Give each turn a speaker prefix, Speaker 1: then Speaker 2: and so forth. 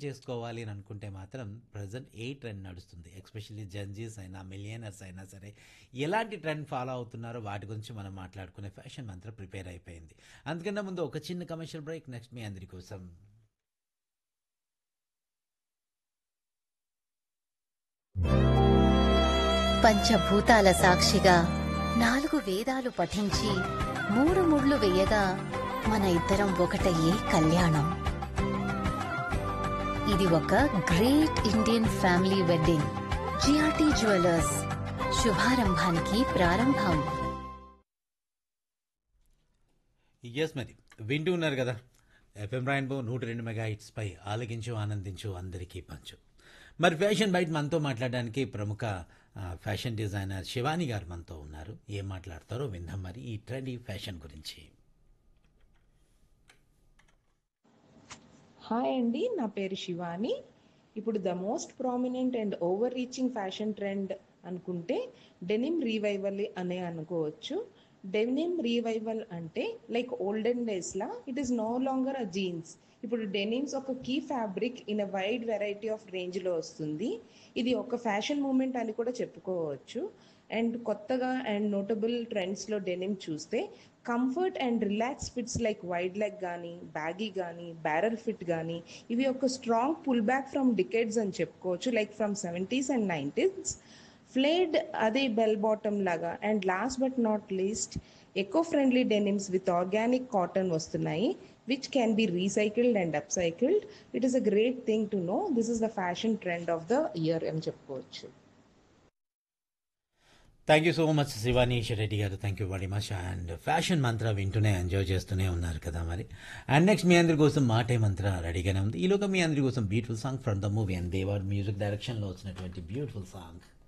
Speaker 1: చేసుకోవాలి అని అనుకుంటే మాత్రం ప్రజెంట్ ఏ ట్రెండ్ నడుస్తుంది ఎస్పెషల్లీ జంజీస్ అయినా మిలియనర్స్ అయినా సరే ఎలాంటి ట్రెండ్ ఫాలో అవుతున్నారో వాటి గురించి మనం మాట్లాడుకునే ఫ్యాషన్ మంత్రం ప్రిపేర్ అయిపోయింది అందుకన్నా ముందు ఒక చిన్న కమర్షియల్ బ్రేక్ నెక్స్ట్ మీ అందరి కోసం
Speaker 2: పంచభూతాల సాక్షిగా నాలుగు వేదాలు పఠించి మూడు ముళ్ళు వేయగా మన ఇద్దరం ఒకటయ్యే కళ్యాణం ఇది ఒక great Indian family wedding GRT jewellers శుభారంభానికి ప్రారంభం
Speaker 1: ఎస్ మరి వింటూ ఉన్నారు కదా ఎఫ్ఎం రాయిన్బో నూట రెండు మెగా హిట్స్ పై ఆలకించు ఆనందించు అందరికీ పంచు మరి ఫ్యాషన్ బైట్ మనతో మాట్లాడడానికి ప్రముఖ ఆ, ఫ్యాషన్ డిజైనర్ శివాని గారు మనతో ఉన్నారు ఏం మాట్లాడతారో విందాం మరి ఈ ట్రెండీ ఫ్యాషన్ గురించి
Speaker 3: హాయ్ అండి నా పేరు శివాని ఇప్పుడు the most prominent and overreaching fashion trend అనుకుంటే డెనిమ్ రీవైవల్ అనే అనుకోవచ్చు డెనిమ్ రీవైవల్ అంటే లైక్ ఓల్డెన్ డేస్లా it is no longer a jeans ఇప్పుడు డెనిమ్స్ ఒక key fabric in a wide variety of రేంజ్లో వస్తుంది ఇది ఒక ఫ్యాషన్ మూమెంట్ అని కూడా చెప్పుకోవచ్చు అండ్ కొత్తగా అండ్ నోటబుల్ ట్రెండ్స్లో డెనిమ్ చూస్తే comfort and relax fits like wide leg కానీ బ్యాగీ కానీ బ్యారల్ ఫిట్ కానీ ఇవి ఒక strong pull back from decades అని చెప్పుకోవచ్చు like from seventies and nineties flared అదే బెల్ బాటమ్ లాగా and last but not least eco friendly denims with organic cotton వస్తున్నాయి which can be recycled and upcycled it is a great thing to know this is the fashion trend of the year అని చెప్పుకోవచ్చు
Speaker 1: thank you so much Shivani Reddy గారు thank you very much and fashion Mantra వింటూనే enjoy చేస్తూనే ఉన్నారు కదా మరి and next మీ అందరి కోసం మాటే మంత్ర రెడీగానే ఉంది ఈలోగా మీ అందరి కోసం beautiful song from the movie and దేవర్ మ్యూజిక్ డైరెక్షన్లో వచ్చినటువంటి బ్యూటిఫుల్ సాంగ్